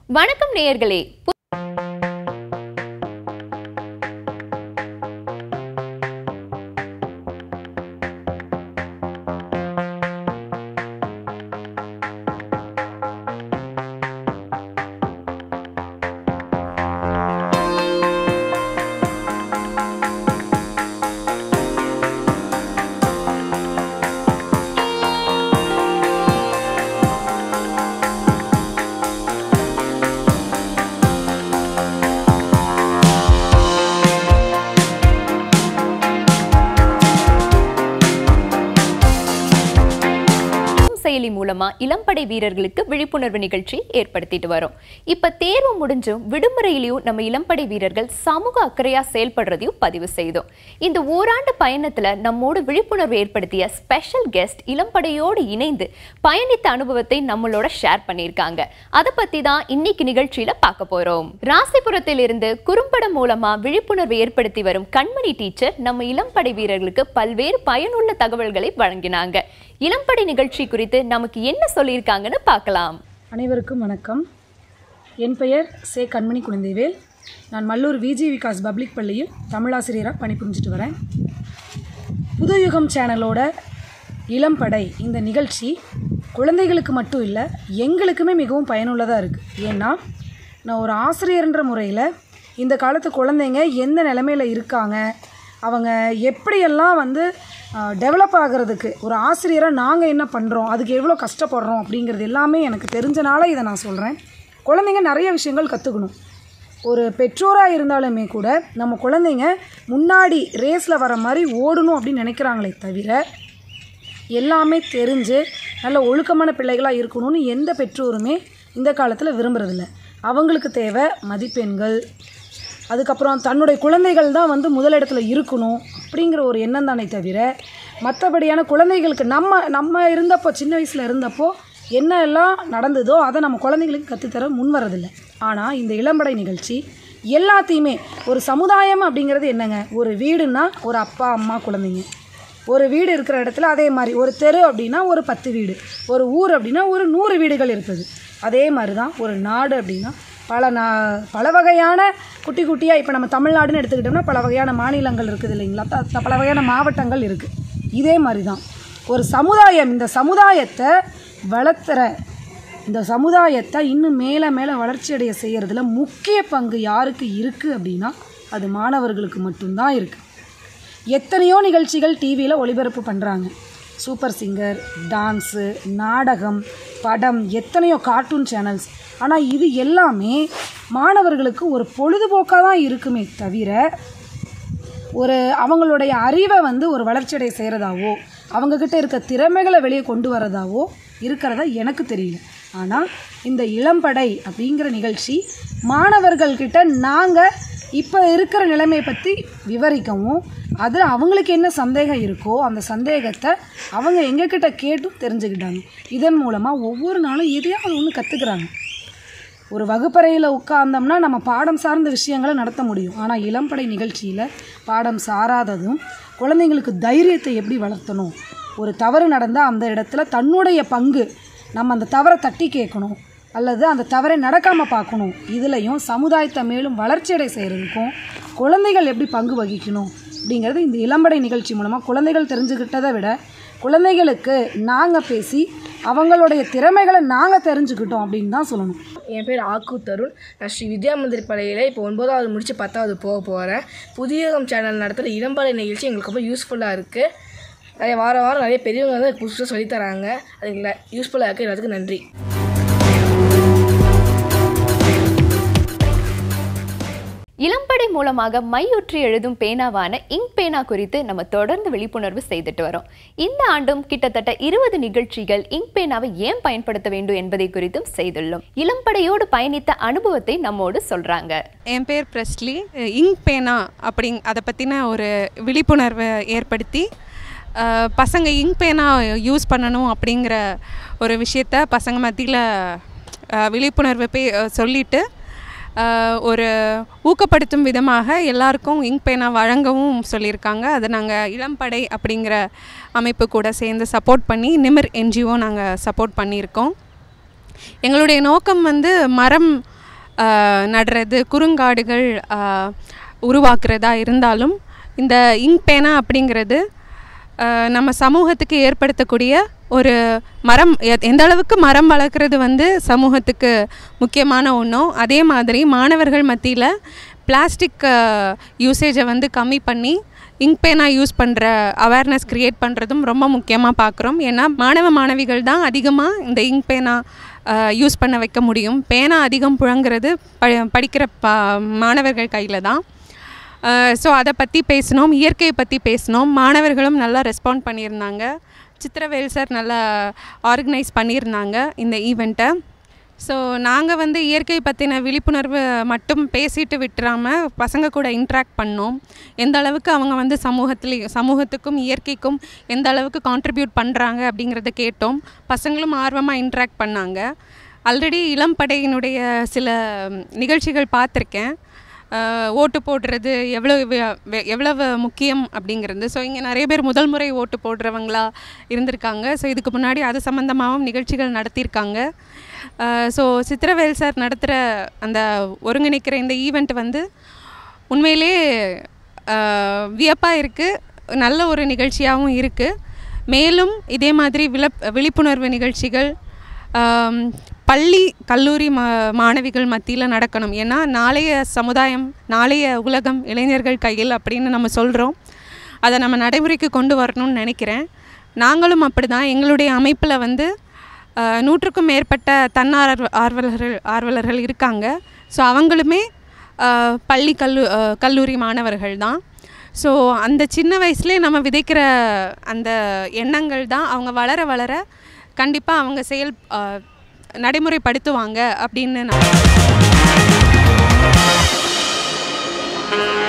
வணக்கம் நேயர்களே செயலி மூலமா இளம்படை வீரர்களுக்கு விழிப்புணர்வு நிகழ்ச்சி ஏற்படுத்திட்டு வரோம் இப்ப தேர்வு முடிஞ்சும் விடுமுறையிலையும் நம்ம இளம்படை வீரர்கள் சமூக அக்கறையா செயல்படுறதையும் பதிவு செய்தோம் இந்த ஓராண்டு பயணத்துல நம்மோடு விழிப்புணர்வு ஏற்படுத்திய ஸ்பெஷல் கெஸ்ட் இளம்படையோடு இணைந்து பயணித்த அனுபவத்தை நம்மளோட ஷேர் பண்ணியிருக்காங்க அதை பத்தி தான் இன்னைக்கு நிகழ்ச்சியில பார்க்க போறோம் ராசிபுரத்தில் இருந்து குறும்படம் மூலமா விழிப்புணர்வு ஏற்படுத்தி வரும் கண்மணி டீச்சர் நம்ம இளம்படை வீரர்களுக்கு பல்வேறு பயனுள்ள தகவல்களை வழங்கினாங்க இளம்படை நிகழ்ச்சி குறித்து நமக்கு என்ன சொல்லியிருக்காங்கன்னு பார்க்கலாம் அனைவருக்கும் வணக்கம் என் பெயர் சே கண்மணி குழந்தைவேல் நான் மல்லூர் விஜி விகாஸ் பப்ளிக் பள்ளியில் தமிழாசிரியராக பணிபுரிஞ்சிட்டு வரேன் புதுயுகம் சேனலோட இளம்படை இந்த நிகழ்ச்சி குழந்தைகளுக்கு மட்டும் இல்லை எங்களுக்குமே மிகவும் பயனுள்ளதாக இருக்குது ஏன்னா நான் ஒரு ஆசிரியர்ன்ற முறையில் இந்த காலத்து குழந்தைங்க எந்த நிலமையில் இருக்காங்க அவங்க எப்படியெல்லாம் வந்து டெவலப் ஆகிறதுக்கு ஒரு ஆசிரியராக நாங்கள் என்ன பண்ணுறோம் அதுக்கு எவ்வளோ கஷ்டப்படுறோம் அப்படிங்கிறது எல்லாமே எனக்கு தெரிஞ்சனால இதை நான் சொல்கிறேன் குழந்தைங்க நிறைய விஷயங்கள் கற்றுக்கணும் ஒரு பெற்றோராக இருந்தாலுமே கூட நம்ம குழந்தைங்க முன்னாடி ரேஸில் வர மாதிரி ஓடணும் அப்படின்னு நினைக்கிறாங்களே தவிர எல்லாமே தெரிஞ்சு நல்ல ஒழுக்கமான பிள்ளைகளாக இருக்கணும்னு எந்த பெற்றோருமே இந்த காலத்தில் விரும்புறதில்ல அவங்களுக்கு தேவை மதிப்பெண்கள் அதுக்கப்புறம் தன்னுடைய குழந்தைகள் தான் வந்து முதலிடத்துல இருக்கணும் அப்படிங்கிற ஒரு எண்ணம் தானே தவிர மற்றபடியான குழந்தைகளுக்கு நம்ம நம்ம இருந்தப்போ சின்ன வயசில் இருந்தப்போ என்ன எல்லாம் நடந்ததோ அதை நம்ம குழந்தைங்களுக்கு கற்றுத்தர முன் வரதில்லை ஆனால் இந்த இளம்படை நிகழ்ச்சி எல்லாத்தையுமே ஒரு சமுதாயம் அப்படிங்கிறது என்னங்க ஒரு வீடுன்னா ஒரு அப்பா அம்மா குழந்தைங்க ஒரு வீடு இருக்கிற இடத்துல அதே மாதிரி ஒரு தெரு அப்படின்னா ஒரு பத்து வீடு ஒரு ஊர் அப்படின்னா ஒரு நூறு வீடுகள் இருக்குது அதே மாதிரி தான் ஒரு நாடு அப்படின்னா பல நா பல வகையான குட்டி குட்டியாக இப்போ நம்ம தமிழ்நாடுன்னு எடுத்துக்கிட்டோம்னா பல வகையான மாநிலங்கள் இருக்குது இல்லைங்களா த- த- பல வகையான மாவட்டங்கள் இருக்குது இதே மாதிரி தான் ஒரு சமுதாயம் இந்த சமுதாயத்தை வளர்த்துற இந்த சமுதாயத்தை இன்னும் மேலே மேலே வளர்ச்சியடைய செய்கிறதுல முக்கிய பங்கு யாருக்கு இருக்குது அப்படின்னா அது மாணவர்களுக்கு மட்டும்தான் இருக்குது எத்தனையோ நிகழ்ச்சிகள் டிவியில் ஒளிபரப்பு பண்ணுறாங்க சூப்பர் சிங்கர் டான்ஸு நாடகம் படம் எத்தனையோ கார்ட்டூன் சேனல்ஸ் ஆனால் இது எல்லாமே மாணவர்களுக்கு ஒரு பொழுதுபோக்காக தான் இருக்குமே தவிர ஒரு அவங்களுடைய அறிவை வந்து ஒரு வளர்ச்சியடைய செய்கிறதாவோ அவங்கக்கிட்ட இருக்க திறமைகளை வெளியே கொண்டு வரதாவோ இருக்கிறதா எனக்கு தெரியல ஆனால் இந்த இளம்படை அப்படிங்கிற நிகழ்ச்சி மாணவர்கள்கிட்ட நாங்கள் இப்போ இருக்கிற நிலைமையை பற்றி விவரிக்கவும் அதில் அவங்களுக்கு என்ன சந்தேகம் இருக்கோ அந்த சந்தேகத்தை அவங்க எங்ககிட்ட கேட்டும் தெரிஞ்சுக்கிட்டாங்க இதன் மூலமாக ஒவ்வொரு நாளும் எதையாவது ஒன்று கற்றுக்குறாங்க ஒரு வகுப்பறையில் உட்கார்ந்தோம்னா நம்ம பாடம் சார்ந்த விஷயங்களை நடத்த முடியும் ஆனால் இளம்படை நிகழ்ச்சியில் பாடம் சாராததும் குழந்தைங்களுக்கு தைரியத்தை எப்படி வளர்த்தணும் ஒரு தவறு நடந்தால் அந்த இடத்துல தன்னுடைய பங்கு நம்ம அந்த தவறை தட்டி கேட்கணும் அல்லது அந்த தவறை நடக்காமல் பார்க்கணும் இதுலேயும் சமுதாயத்தை மேலும் வளர்ச்சியடை செய்கிறதுக்கும் குழந்தைகள் எப்படி பங்கு வகிக்கணும் அப்படிங்கிறது இந்த இளம்படை நிகழ்ச்சி மூலமாக குழந்தைகள் தெரிஞ்சுக்கிட்டதை விட குழந்தைகளுக்கு நாங்கள் பேசி அவங்களுடைய திறமைகளை நாங்கள் தெரிஞ்சுக்கிட்டோம் அப்படின்னு தான் சொல்லணும் என் பேர் ஆக்கு தருண் நான் ஸ்ரீ வித்யா மந்திரி பள்ளியில் இப்போ ஒன்பதாவது முடிச்சு பத்தாவது போக போகிறேன் புதியகம் சேனல் நடத்துகிற இளம்பலை நிகழ்ச்சி எங்களுக்கு ரொம்ப யூஸ்ஃபுல்லாக இருக்குது நிறைய வாரம் வாரம் நிறைய பெரியவங்க வந்து புதுசாக சொல்லித்தராங்க அது எங்களுக்கு யூஸ்ஃபுல்லாக இருக்குது எல்லாத்துக்கும் நன்றி இளம்படை மூலமாக மையுற்றி எழுதும் பேனாவான இங்க் பேனா குறித்து நம்ம தொடர்ந்து விழிப்புணர்வு செய்துட்டு வரோம் இந்த ஆண்டும் கிட்டத்தட்ட இருபது நிகழ்ச்சிகள் இங்க் பேனாவை ஏன் பயன்படுத்த வேண்டும் என்பதை குறித்தும் செய்துள்ளோம் இளம்படையோடு பயணித்த அனுபவத்தை நம்மோடு சொல்றாங்க என் பேர் பிரஸ்லி இங்க் பேனா அப்படிங் அதை பற்றின ஒரு விழிப்புணர்வை ஏற்படுத்தி அஹ், பசங்க இங்க் பேனா யூஸ் பண்ணணும் அப்படிங்கிற ஒரு விஷயத்த பசங்க மத்தியில் விழிப்புணர்வு பே சொல்லிட்டு அஹ், ஒரு ஊக்கப்படுத்தும் விதமாக எல்லாருக்கும் இங்க் பேனா வழங்கவும் சொல்லியிருக்காங்க அதை நாங்கள் இளம்படை அப்படிங்கிற அமைப்பு கூட சேர்ந்து சப்போர்ட் பண்ணி நிமிர் என்ஜிஓ நாங்கள் சப்போர்ட் பண்ணியிருக்கோம் எங்களுடைய நோக்கம் வந்து மரம் ஆஹ், நடுறது குறுங்காடுகள் ஆஹ், உருவாக்குறதா இருந்தாலும் இந்த இங்க் பேனா அப்படிங்கிறது ஆஹ், நம்ம சமூகத்துக்கு ஏற்படுத்தக்கூடிய ஒரு மரம் எ- எந்த அளவுக்கு மரம் வளர்க்குறது வந்து சமூகத்துக்கு முக்கியமான ஒன்றும் அதே மாதிரி மாணவர்கள் மத்தியில் பிளாஸ்டிக் யூசேஜை வந்து கம்மி பண்ணி இங்க் பேனா யூஸ் பண்ணுற அவேர்னஸ் க்ரியேட் பண்ணுறதும் ரொம்ப முக்கியமாக பார்க்குறோம் ஏன்னா மாணவ மாணவிகள் தான் அதிகமாக இந்த இங்க் பேனா யூஸ் பண்ண வைக்க முடியும் பேனா அதிகம் புழங்குறது ப படிக்கிற ப மாணவர்கள் கையில் தான் ஸோ அதை பற்றி பேசினோம் இயற்கையை பற்றி பேசினோம் மாணவர்களும் நல்லா ரெஸ்பாண்ட் பண்ணியிருந்தாங்க சித்திரவேல் சார் நல்லா ஆர்கனைஸ் பண்ணியிருந்தாங்க இந்த ஈவெண்ட்டை ஸோ நாங்கள் வந்து இயற்கை பற்றின விழிப்புணர்வு மட்டும் பேசிட்டு விட்டுறாமல் பசங்க கூட இன்ட்ராக்ட் பண்ணோம் எந்த அளவுக்கு அவங்க வந்து சமூகத்தில் சமூகத்துக்கும் இயற்கைக்கும் எந்த அளவுக்கு கான்ட்ரிபியூட் பண்ணுறாங்க அப்படிங்கிறத கேட்டோம் பசங்களும் ஆர்வமாக இன்ட்ராக்ட் பண்ணாங்க ஆல்ரெடி இளம்படையினுடைய சில ம், நிகழ்ச்சிகள் பார்த்துருக்கேன் ஆஹ் ஓட்டு போடுறது எவ்வளோ வே- வே- எவ்வளவு முக்கியம் அப்படிங்கிறது ஸோ இங்கே நிறைய பேர் முதல் முறை ஓட்டு போடுறவங்களா இருந்திருக்காங்க ஸோ இதுக்கு முன்னாடி அது சம்மந்தமாகவும் நிகழ்ச்சிகள் நடத்தியிருக்காங்க ஸோ சித்திரவேல் சார் நடத்துகிற அந்த ஒருங்கிணைக்கிற இந்த ஈவெண்ட் வந்து உண்மையிலே வியப்பாக இருக்குது நல்ல ஒரு நிகழ்ச்சியாகவும் இருக்குது மேலும் இதே மாதிரி விழப் விழிப்புணர்வு நிகழ்ச்சிகள் ஆம், பள்ளி கல்லூரி மா மாணவிகள் மத்தியில் நடக்கணும் ஏன்னா நாளைய சமுதாயம் நாளைய உலகம் இளைஞர்கள் கையில் அப்படின்னு நம்ம சொல்கிறோம் அதை நம்ம நடைமுறைக்கு கொண்டு வரணும்னு நினைக்கிறேன் நாங்களும் அப்படி தான் எங்களுடைய அமைப்பில் வந்து ஆஹ், நூற்றுக்கும் மேற்பட்ட தன்னார்வ ஆர்வலர்கள் ஆர்வலர்கள் இருக்காங்க ஸோ அவங்களுமே ஆஹ், பள்ளி கல்லு ஆஹ், கல்லூரி மாணவர்கள் தான் ஸோ அந்த சின்ன வயசுலேயே நம்ம விதைக்கிற அந்த எண்ணங்கள் தான் அவங்க வளர வளர கண்டிப்பாக அவங்க செயல் ஆஹ், நடைமுறைப்படுத்துவாங்க அப்படின்னு நான்